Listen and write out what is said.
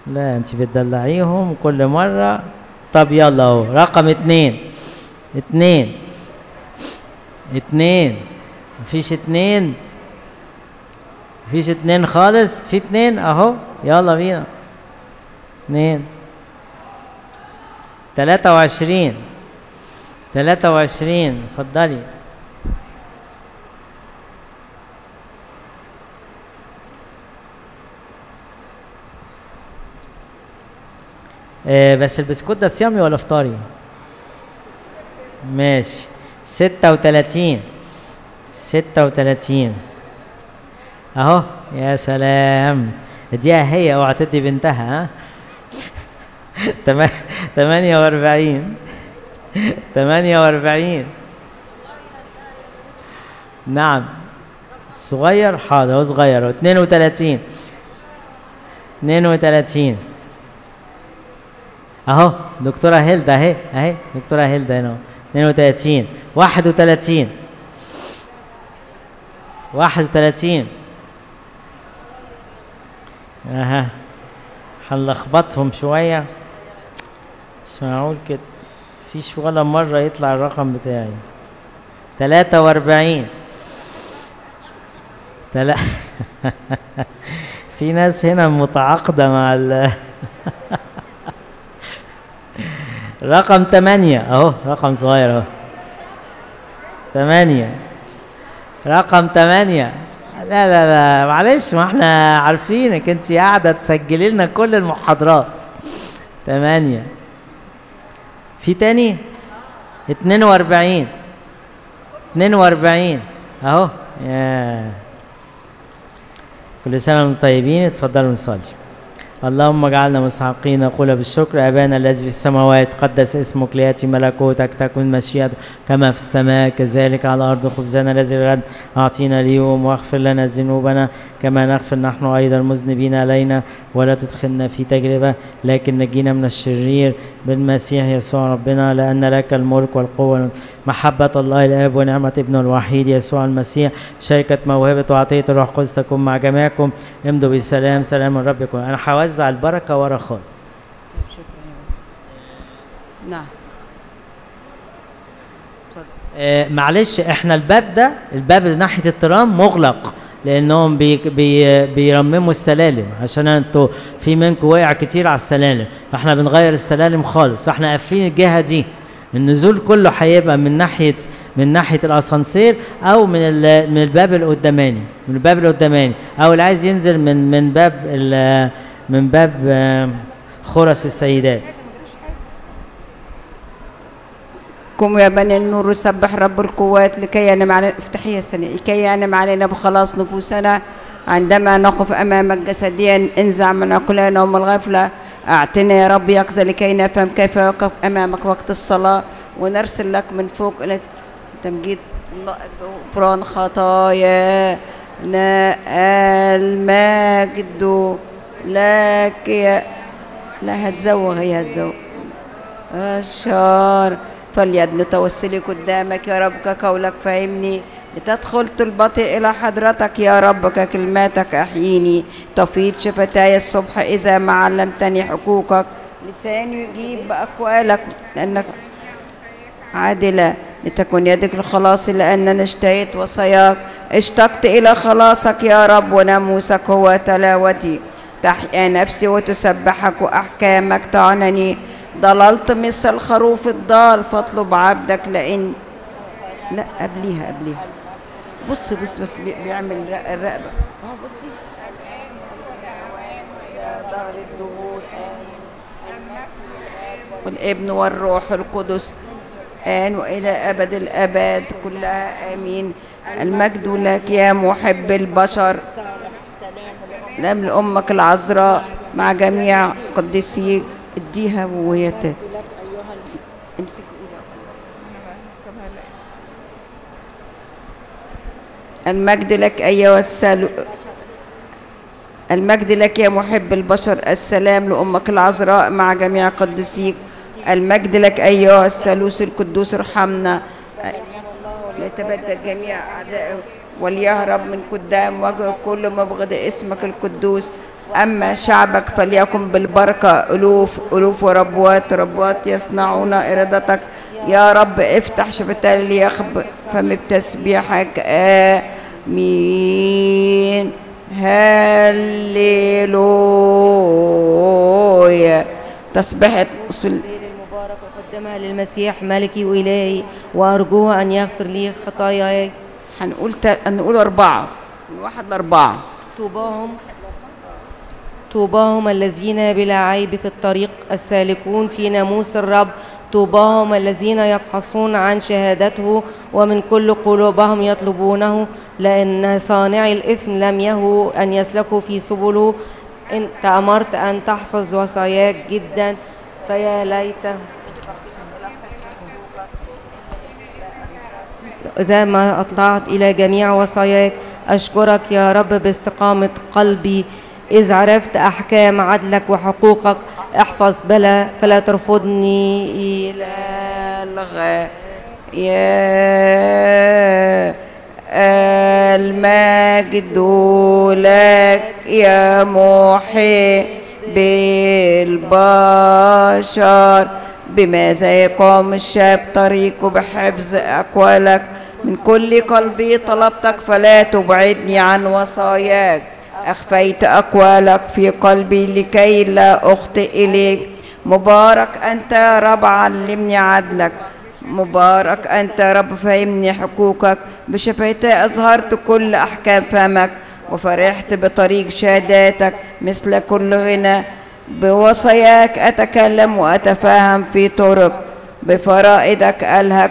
لا انت بتدلعيهم كل مرة طب يلا اهو رقم اتنين اتنين اتنين مفيش اتنين مفيش اتنين خالص في اتنين اهو يلا بينا اتنين تلاتة وعشرين تلاتة وعشرين اتفضلي آه بس البسكوت ده صيامي ولا فطاري؟ ماشي ستة وتلاتين ستة وتلاتين اهو يا سلام اديها هي اوعى تدي بنتها ها تما- تمانية واربعين تمانية واربعين نعم صغير حاضر هو صغير هو اتنين وتلاتين اتنين وتلاتين اهو دكتورة هيلدا اهي اهي دكتورة هيلدا هنا اهو 32 31 31 اها هنلخبطهم شوية مش معقول كده فيش ولا مرة يطلع الرقم بتاعي 43 تلا في ناس هنا متعاقدة مع ال رقم ثمانية اهو رقم صغير اهو ثمانية رقم ثمانية لا لا لا معلش ما احنا عارفينك انت قاعدة تسجلي لنا كل المحاضرات ثمانية في تاني اتنين واربعين اتنين واربعين اهو يا كل سنة وانتم طيبين اتفضلوا نصلي اللهم اجعلنا مستحقين نقول بالشكر ابانا الذي في السماوات قدس اسمك لياتي ملكوتك تكن مشيئتك كما في السماء كذلك على الارض خبزنا الذي الغد اعطينا اليوم واغفر لنا ذنوبنا كما نغفر نحن ايضا المذنبين علينا ولا تدخلنا في تجربه لكن نجينا من الشرير بالمسيح يسوع ربنا لان لك الملك والقوه محبة الله الآب ونعمة ابنه الوحيد يسوع المسيح شركة موهبة وعطية الروح القدس تكون مع جميعكم امضوا بالسلام سلام الرب يكون أنا هوزع البركة ورا خالص نعم آه معلش احنا الباب ده الباب اللي ناحية الترام مغلق لانهم بي بي بيرمموا السلالم عشان انتوا في منكم وقع كتير على السلالم فاحنا بنغير السلالم خالص فاحنا قافلين الجهه دي النزول كله هيبقى من ناحيه من ناحيه الاسانسير او من ال- من الباب القداماني من الباب القداماني او اللي عايز ينزل من من باب ال- من باب آه، خرس السيدات قوموا يا بني النور وسبح رب القوات لكي ينم علينا افتحي يا سنة لكي ينم علينا بخلاص نفوسنا عندما نقف امامك جسديا انزع من عقولنا ومن الغفله اعطنا يا رب يقظه لكي نفهم كيف يقف امامك وقت الصلاه ونرسل لك من فوق الى تمجيد الله غفران خطايانا المجد لك يا لا هتزوغ هي هتزوغ الشار فليدن توسلي قدامك يا رب كقولك فهمني لتدخل طلبتي إلى حضرتك يا رب ككلماتك أحييني تفيض شفتاي الصبح إذا ما علمتني حقوقك لساني يجيب بأقوالك لأنك عادلة لتكن يدك الخلاص لأننا اشتهيت وصاياك اشتقت إلى خلاصك يا رب وناموسك هو تلاوتي تحيا نفسي وتسبحك وأحكامك تعنني ضللت مثل الخروف الضال فاطلب عبدك لأن لا قبليها قبليها بص بص بس بي- بيعمل رق- الرقبة اه بصي ظهر الدهور والابن والروح القدس آن وإلى أبد الأبد كلها آمين المجد لك يا محب البشر لم لأمك العذراء مع جميع قديسيك اديها وهي ت- امسك المجد لك أيها السلو المجد لك يا محب البشر السلام لأمك العذراء مع جميع قديسيك المجد لك أيها الثالوث القدوس ارحمنا ليتبدد جميع أعدائه وليهرب من قدام وجه كل مبغض اسمك القدوس أما شعبك فليكن بالبركة ألوف ألوف وربوات ربوات يصنعون إرادتك يا رب افتح شفتي ليخب فم بتسبيحك آمين هللويا تسبحة أصل الليل المبارك أقدمها للمسيح ملكي وإلهي وأرجوه أن يغفر لي خطاياي هنقول تا... هنقول أربعة من واحد لأربعة طوباهم طوباهم الذين بلا عيب في الطريق السالكون في ناموس الرب طوباهم الذين يفحصون عن شهادته ومن كل قلوبهم يطلبونه لأن صانعي الإثم لم يهوا أن يسلكوا في سبله إن تأمرت أن تحفظ وصاياك جدا فيا ليت إذا ما أطلعت إلى جميع وصاياك أشكرك يا رب باستقامة قلبي إذ عرفت أحكام عدلك وحقوقك احفظ بلا فلا ترفضني إلى الغى يا المجد لك يا محب البشر بماذا يقوم الشاب طريقه بحفظ أقوالك من كل قلبي طلبتك فلا تبعدني عن وصاياك أخفيت أقوالك في قلبي لكي لا أخطئ إليك مبارك أنت يا رب علمني عدلك مبارك أنت يا رب فهمني حقوقك بشفتي أظهرت كل أحكام فمك وفرحت بطريق شهاداتك مثل كل غنى بوصاياك أتكلم وأتفاهم في طرق بفرائدك ألهك